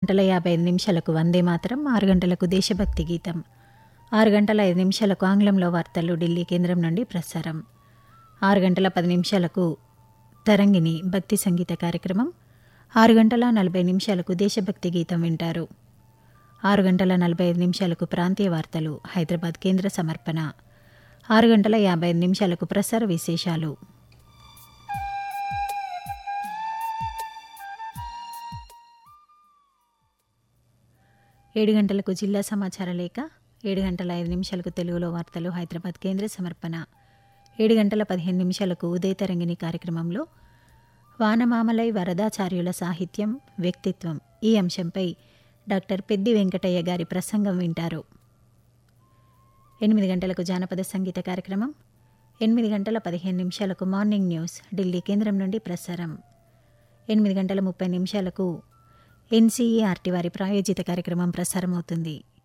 గంటల యాభై ఐదు నిమిషాలకు వందే మాత్రం ఆరు గంటలకు దేశభక్తి గీతం ఆరు గంటల ఐదు నిమిషాలకు ఆంగ్లంలో వార్తలు ఢిల్లీ కేంద్రం నుండి ప్రసారం ఆరు గంటల పది నిమిషాలకు తరంగిణి భక్తి సంగీత కార్యక్రమం ఆరు గంటల నలభై నిమిషాలకు దేశభక్తి గీతం వింటారు ఆరు గంటల నలభై ఐదు నిమిషాలకు ప్రాంతీయ వార్తలు హైదరాబాద్ కేంద్ర సమర్పణ ఆరు గంటల యాభై ఐదు నిమిషాలకు ప్రసార విశేషాలు ఏడు గంటలకు జిల్లా సమాచార లేఖ ఏడు గంటల ఐదు నిమిషాలకు తెలుగులో వార్తలు హైదరాబాద్ కేంద్ర సమర్పణ ఏడు గంటల పదిహేను నిమిషాలకు ఉదయ తరంగిణి కార్యక్రమంలో వానమామలై వరదాచార్యుల సాహిత్యం వ్యక్తిత్వం ఈ అంశంపై డాక్టర్ పెద్ది వెంకటయ్య గారి ప్రసంగం వింటారు ఎనిమిది గంటలకు జానపద సంగీత కార్యక్రమం ఎనిమిది గంటల పదిహేను నిమిషాలకు మార్నింగ్ న్యూస్ ఢిల్లీ కేంద్రం నుండి ప్రసారం ఎనిమిది గంటల ముప్పై నిమిషాలకు ఎన్సీఈఆర్టీ వారి ప్రాయోజిత కార్యక్రమం ప్రసారం అవుతుంది